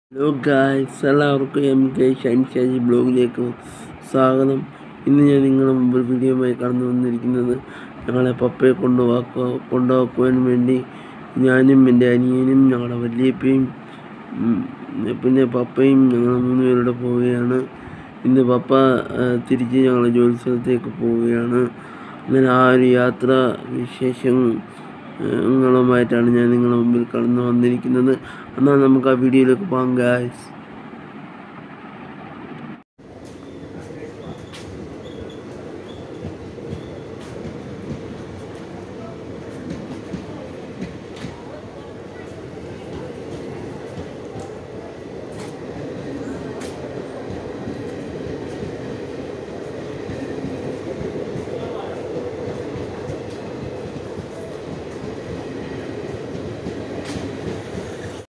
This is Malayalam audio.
ഹലോ ഗായ്സ് എല്ലാവർക്കും എം കെ ഷൈൻ ഷാജി ബ്ലോഗിലേക്ക് സ്വാഗതം ഇന്ന് ഞാൻ നിങ്ങളുടെ മുമ്പിൽ വീഡിയോയുമായി കടന്നു വന്നിരിക്കുന്നത് ഞങ്ങളെ പപ്പയെ കൊണ്ടുപോക്കുക കൊണ്ടുപോക്കുവാൻ വേണ്ടി ഞാനും എൻ്റെ അനിയനും ഞങ്ങളുടെ വല്യപ്പയും ഉം, പിന്നെ പപ്പയും ഞങ്ങൾ മൂന്ന് പേരുടെ പോവുകയാണ് ഇന്ന് പപ്പ ആ, തിരിച്ച് ഞങ്ങളുടെ ജോലി സ്ഥലത്തേക്ക് പോവുകയാണ് അങ്ങനെ ആ ഒരു യാത്ര വിശേഷം ങ്ങളുമായിട്ടാണ് ഞാൻ നിങ്ങളുടെ മുമ്പിൽ കടന്നു വന്നിരിക്കുന്നത് എന്നാൽ നമുക്ക് ആ വീഡിയോയിലേക്ക് പോകാം ഗായ്സ്